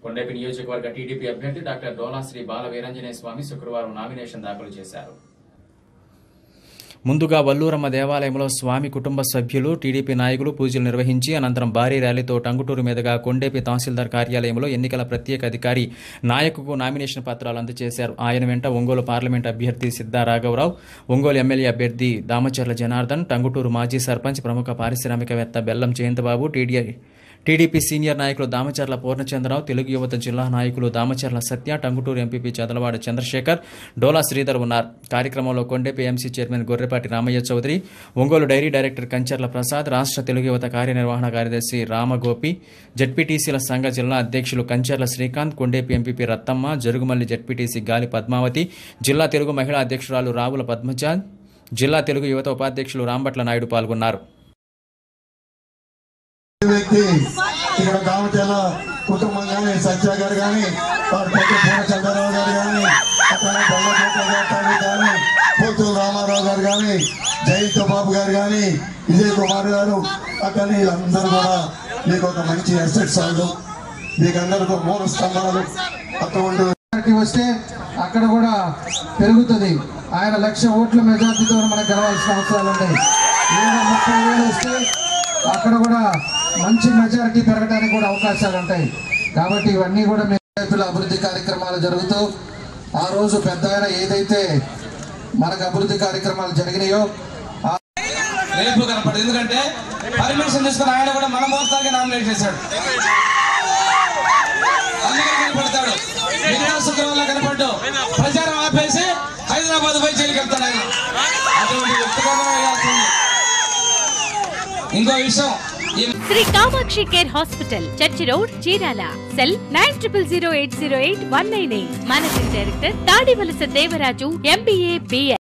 కొండపి నియోజకవర్గ టీడీపీ అభ్యర్థి డాక్టర్ డోలాశ్రీ బాల వీరంజనేయ స్వామి శుక్రవారం నామినేషన్ దాఖలు చేశారు ముందుగా వల్లూరమ్మ దేవాలయంలో స్వామి కుటుంబ సభ్యులు టీడీపీ నాయకులు పూజలు నిర్వహించి అనంతరం భారీ ర్యాలీతో టంగుటూరు మీదుగా కొండేపి తహసీల్దార్ కార్యాలయంలో ఎన్నికల ప్రత్యేక అధికారి నాయకుకు నామినేషన్ పత్రాలు అందజేశారు ఆయన వెంట ఒంగోలు పార్లమెంట్ అభ్యర్థి సిద్ధా రాఘవరావు ఒంగోలు ఎమ్మెల్యే అభ్యర్థి దామచర్ల జనార్దన్ టంగుటూరు మాజీ సర్పంచ్ ప్రముఖ పారిశ్రామికవేత్త బెల్లం జయంతబాబు టీడీ టీడీపీ సీనియర్ నాయకులు దామచర్ల పూర్ణచంద్రరావు తెలుగు యువత జిల్లా నాయకులు దామచర్ల సత్య టంగుటూరు ఎంపీపీ చదలవాడ చంద్రశేఖర్ డోలా శ్రీధర్ ఉన్నారు కార్యక్రమంలో Kondepi MC chairman Gorrepati Ramaiah Chowdary Ongole dairy director Kancharla Prasad రాష్ట్ర తెలుగు యువత కార్యనిర్వహణ కార్యదర్శి రామగోపి జడ్పీటీసీల సంఘ జిల్లా అధ్యక్షులు కంచర్ల శ్రీకాంత్ కొండేపీ ఎంపీపీ రత్తమ్మ జరుగుమల్లి జడ్పీటీసీ గాలి పద్మావతి జిల్లా తెలుగు మహిళా అధ్యక్షురాలు రావుల పద్మజ జిల్లా తెలుగు యువత ఉపాధ్యక్షులు రాంభట్ల నాయుడు పాల్గొన్నారు వ్యక్తి ఇక్కడ దామచల కుటుంబం కానీ సత్య గారు కానీ వారి పెద్ద పూర్ణ చంద్రరావు గారు కానీ అక్కడ బొల్లకోట గారు కానీ పోతుల రామారావు గారు కానీ జయంత బాబు గారు కానీ విజయ్ కుమార్ గారు అక్కడ వీళ్ళందరూ కూడా మీకు ఒక మంచి అసెట్స్ వాళ్ళు మీకు అందరికీ మూడు స్తంభాలు అటువంటి మెజారిటీ వస్తే అక్కడ కూడా పెరుగుతుంది ఆయన లక్ష ఓట్ల మెజార్టీతో మనకు గెలవాల్సిన అవసరాలు ఉంటాయి లేదా ముప్పై వేలు వస్తే అక్కడ కూడా మంచి మెజారిటీ పెరగడానికి కూడా అవకాశాలు ఉంటాయి కాబట్టి ఇవన్నీ కూడా మీ రైతుల అభివృద్ధి కార్యక్రమాలు జరుగుతూ ఆ రోజు పెద్ద ఆయన ఏదైతే మనకు అభివృద్ధి కార్యక్రమాలు జరిగినాయో ఆ రేపు కనపడదు ఎందుకంటే పర్మిషన్ తీసుకుని ఆయన కూడా మన ముహూర్తానికి నామినేట్ చేశాడు అందుకని కనపడతాడు మిగతా శుక్రవారం కనపడ్డు ప్రచారం ఆపేసి హైదరాబాద్ పోయి జైలుకి వెళ్తాడు ఆయన అటువంటి వ్యక్తిగత వేయాల్సింది ఇంకో విషయం ఈ Sri Kamakshi care hospital church road Chirala cell nine triple zero eight zero eight one nine eight managing director Tadivalasa Devaraju MBA BL